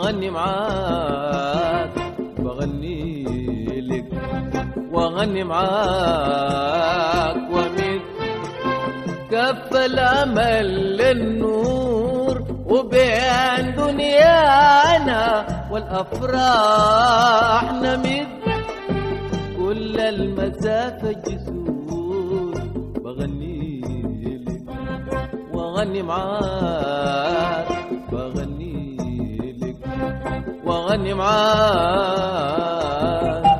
بغني معاك بغني لك واغني معاك وامد كف الامل للنور وبين دنيانا والافراح نمد كل المسافه جسور بغني لك واغني معاك بغني لك واغني معاك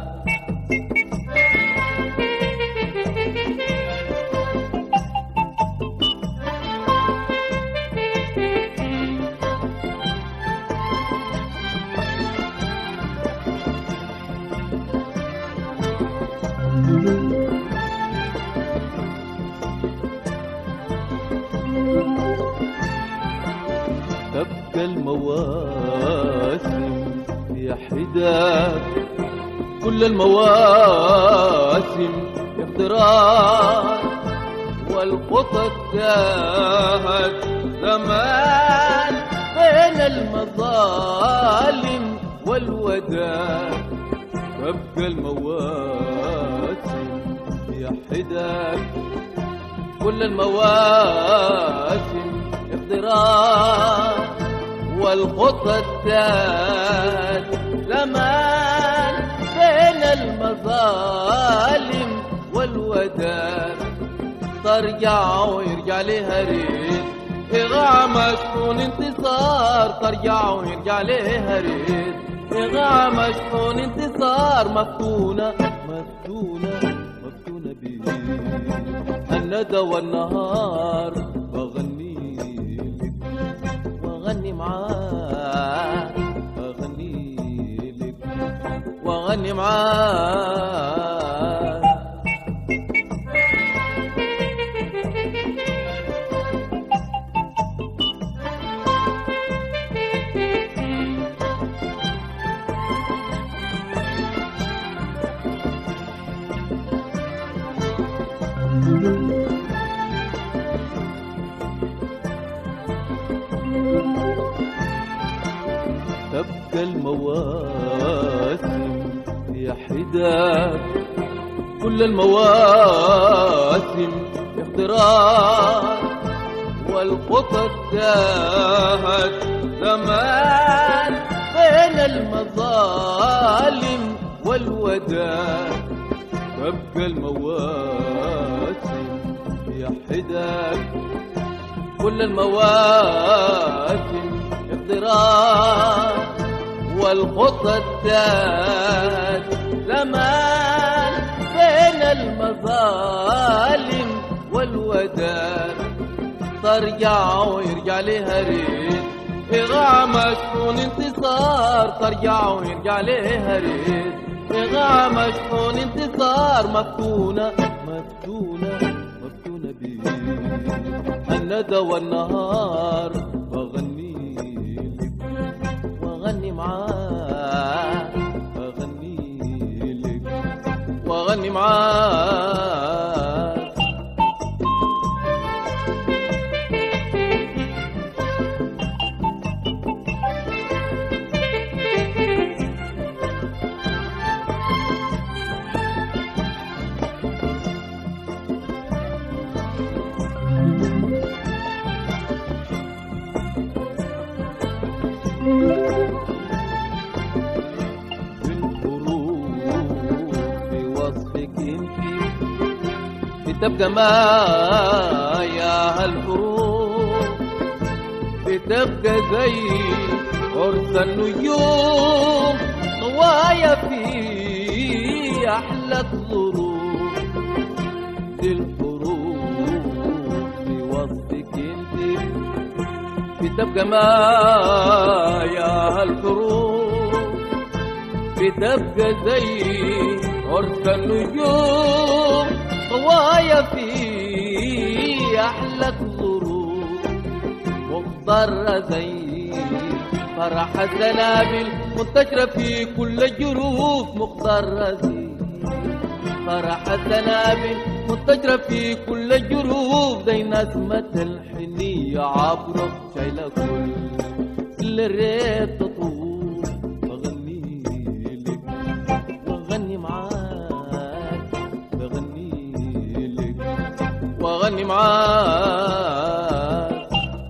تبقى المواسم يا حداك كل المواسم افتراء والخطط تاهت زمان بين المظالم والوداع تبقى المواسم يا حداك كل المواسم افتراء والخطى التات زمان بين المظالم والوداد ترجع ويرجع لها ريت إغامة تكون انتصار ترجع ويرجع لها ريت إغامة تكون انتصار مفتونة مفتونة مفتونة بيه الندى والنهار بغني لك واغني معاك بغني لك واغني معاك تبقى المواسم يا حداك كل المواسم اختراع والخطى تاهت زمان بين المظالم والوداد تبقى المواسم يا حداك كل المواسم افتراء والخطى التات زمان بين المظالم والوداد ترجع ويرجع لها ريت إغامة تكون انتصار ترجع ويرجع لها ريت إغامة تكون انتصار مفتونة مفتونة مفتونة بيه الندى والنهار بغني لك واغني معاك بغني لك واغني معاك بالحروف في وصفك انت بتبقى ما يا هالحروف بتبقى زي عرس النجوم طوايا في احلى الظروف دي الحروف في وصفك انت بتبقى ما يا هالحروف بتبقى زي عرس النجوم طوايا في أحلى الظروف مضطرة زي فرح السنابل منتشرة في كل الجروف مضطرة زي فرح السنابل منتشرة في كل الجروف زي نسمة الحنية عبرة شايلة كل الريت تطوف واغني معاك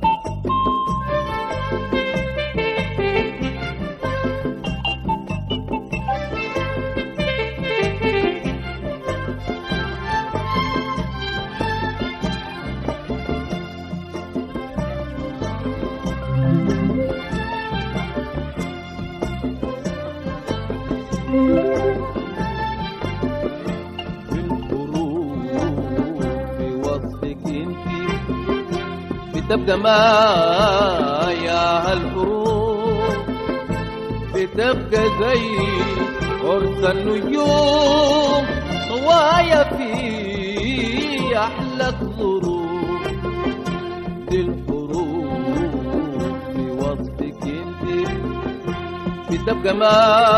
بالحروف في وصفك انت بتبقى ما يا هالحروف بتبقى زي عرس النجوم طوايا في احلى الظروف دي الحروف في وصفك انت بتبقى ما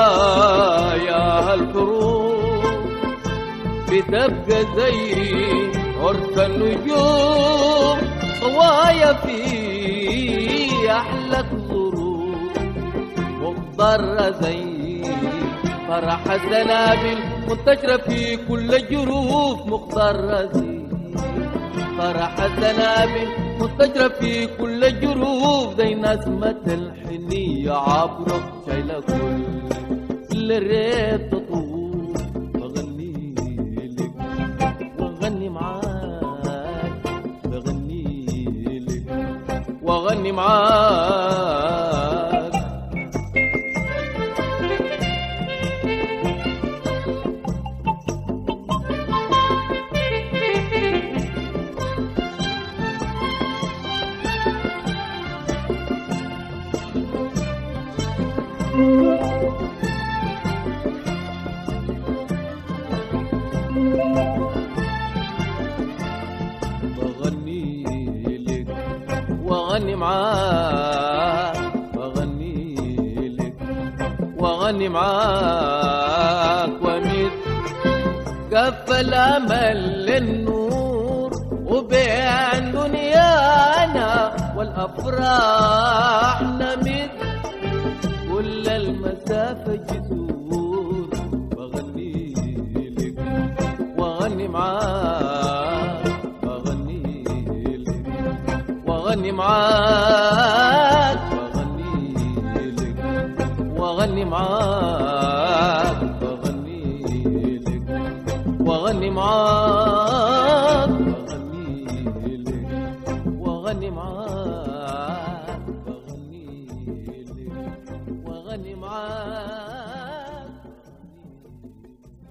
يا هالحروف بتبقى زي عرس النجوم طوايا في أحلى الظروف مضطرة زي فرح السنابل منتشرة في كل الجروف مضطرة زي فرح السنابل منتشرة في كل الجروف زي نسمة الحنية عبرة شايلة كل الريت تطوف بغني لك واغني معاك بغني لك واغني معاك بغني لك واغني معاك بغني لك واغني معاك ومد كف الامل للنور وبين دنيانا والافراح نمد كل المسافه جسور بغني لك واغني معاك بغني لك واغني معاك بغني لك واغني معاك بغني لك واغني معاك بغني لك واغني معاك بغني لك واغني معاك